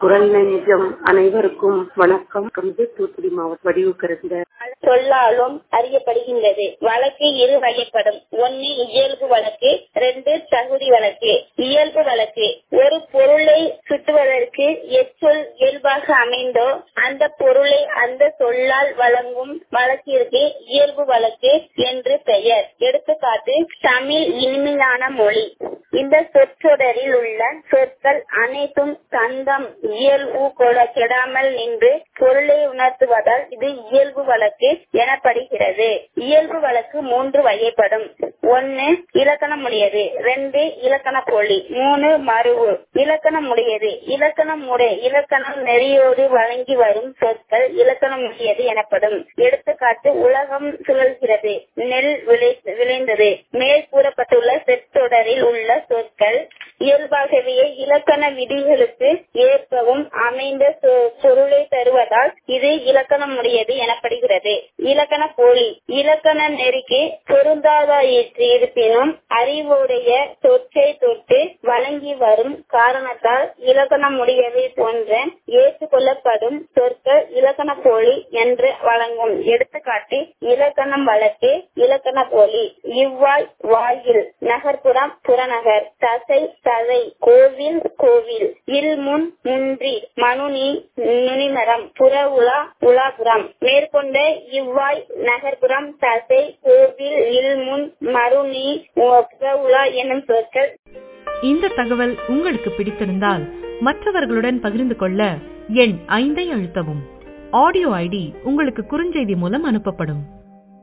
குரல் நிஜம் அனைவருக்கும் வணக்கம் இது தூத்துக்குடி மாவட்டம் வடிவு கருந்த சொல்லாலும் அறியப்படுகின்றது வழக்கு இரு வகைப்படும் ஒன்னு இயல்பு வழக்கு ரெண்டு தகுதி வழக்கு இயல்பு வழக்கு ஒரு பொருளை சுட்டுவதற்கு எச்சொல் இயல்பாக அமைந்தோ அந்த பொருளை அந்த சொல்லால் வழங்கும் வழக்கிற்கு இயல்பு வழக்கு என்று பெயர் எடுத்துக்காட்டு தமிழ் இனிமையான மொழி இந்த சொற்றொடரில் உள்ள சொற்கள் அனைத்தும் தந்தம் இயல்பு கொல கெடாமல் நின்று பொருளை உணர்த்துவதால் இது இயல்பு வழக்கு எனப்படுகிறது இயல்பு வழக்கு மூன்று வகைப்படும் ஒன்னு இலக்கணம் உடையது ரெண்டு இலக்கண போலி மூணு மருவு இலக்கணம் உடையது இலக்கணம் உடைய இலக்கணம் நெறியோடு வழங்கி வரும் சொற்கள் இலக்கணம் உடையது எனப்படும் எடுத்துக்காட்டு உலகம் சுழல்கிறது நெல் விளைந்தது மேல் கூறப்பட்டுள்ள செத்தொடரில் உள்ள சொற்கள் இயல்பாகவே இலக்கண விதிகளுக்கு ஏற்பவும் அமைந்த பொருளை தருவதால் இது இலக்கணம் உடையது எனப்படுகிறது இலக்கண போலி இலக்கண நெறிக்கு பொருந்தாத இருப்பினும் அறிவுடைய சொற்றை தொட்டு வழங்கி வரும் காரணத்தால் இலக்கணம் உடையவை போன்ற ஏற்றுக்கொள்ளப்படும் சொற்கள் இலக்கண போலி என்று வழங்கும் எடுத்துக்காட்டு இலக்கணம் வழக்கு இலக்கண போலி இவ்வாய் வாயில் நகர்ப்புறம் புறநகர் தசை ததை கோவில் கோவில் இல்முன் முன்றி மனுனி நுனிமரம் புற உலா உலாபுரம் மேற்கொண்ட இவ்வாய் நகர்ப்புறம் தசை கோவில் இல்முன் மருணி புற உலா எனும் சொற்கள் இந்த தகவல் உங்களுக்கு பிடித்திருந்தால் மற்றவர்களுடன் பகிர்ந்து கொள்ள எண் ஐந்தை அழுத்தவும் ஆடியோ ஐடி உங்களுக்கு குறுஞ்செய்தி மூலம் அனுப்பப்படும்